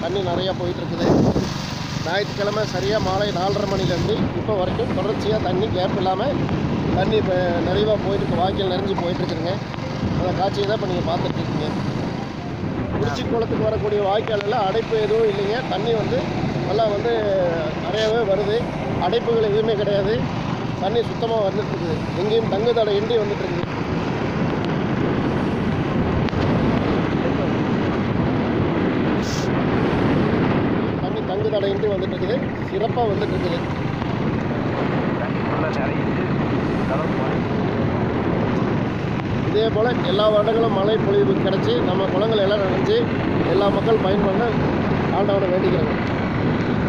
தண்ணி நிறையா போயிட்டுருக்குது ஞாயிற்றுக்கிழமை சரியாக மாலை நாலரை மணிலேருந்து இப்போ வரைக்கும் தொடர்ச்சியாக தண்ணி கேப் இல்லாமல் தண்ணி இப்போ நிறைவாக போயிட்டு வாய்க்கால் நிறைஞ்சு போயிட்டுருக்குதுங்க அந்த காட்சியை தான் இப்போ நீங்கள் பார்த்துட்ருக்கீங்க குறிச்சி குளத்துக்கு வரக்கூடிய வாய்க்காலில் அடைப்பு எதுவும் இல்லைங்க தண்ணி வந்து நல்லா வந்து நிறையவே வருது அடைப்புகள் எதுவுமே கிடையாது தண்ணி சுத்தமாக வந்துட்டு இருக்குது எங்கேயும் தங்கு தடை இன்றி வந்துட்டு இருக்குது தண்ணி தங்கு தடையின்றி வந்துட்டு இருக்குது சிறப்பாக வந்துட்டு இருக்குது தண்ணி ஃபுல்லாக நிறையுது கலர் மாறி இதே போல் எல்லா வருடங்களும் மழை பொழிவு கிடச்சி நம்ம குளங்கள் எல்லாம் நினைஞ்சு எல்லா மக்கள் பயன்பட ஆண்டவனை வேண்டிக்கிறாங்க